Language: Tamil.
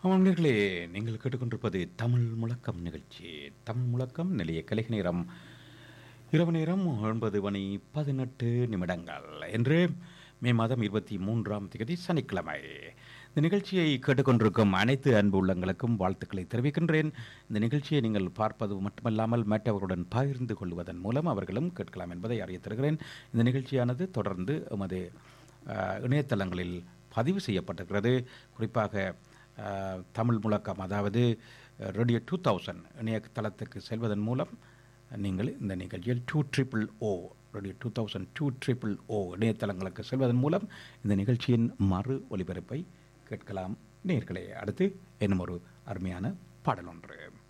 அவர்களே நீங்கள் கேட்டுக்கொண்டிருப்பது தமிழ் முழக்கம் நிகழ்ச்சி தமிழ் முழக்கம் நிலைய கலைக நேரம் இரவு நேரம் ஒன்பது மணி பதினெட்டு நிமிடங்கள் என்று மே மாதம் இருபத்தி மூன்றாம் தேதி சனிக்கிழமை இந்த நிகழ்ச்சியை கேட்டுக்கொண்டிருக்கும் அனைத்து அன்பு உள்ளங்களுக்கும் வாழ்த்துக்களை தெரிவிக்கின்றேன் இந்த நிகழ்ச்சியை நீங்கள் பார்ப்பது மட்டுமல்லாமல் மற்றவர்களுடன் பகிர்ந்து கொள்வதன் மூலம் அவர்களும் கேட்கலாம் என்பதை அறிய தருகிறேன் இந்த நிகழ்ச்சியானது தொடர்ந்து எமது அஹ், இணையதளங்களில் பதிவு செய்யப்பட்டிருக்கிறது குறிப்பாக அஹ், தமிழ் முழக்கம் அதாவது ரேடியோ டூ தௌசண்ட் இணையதளத்துக்கு செல்வதன் மூலம் நீங்கள் இந்த நிகழ்ச்சியில் two triple O radio two thousand two triple O இணையதளங்களுக்கு செல்வதன் மூலம் இந்த நிகழ்ச்சியின் மறு ஒலிபரப்பை கேட்கலாம் நேர்களே அடுத்து இன்னும் ஒரு அருமையான பாடல் ஒன்று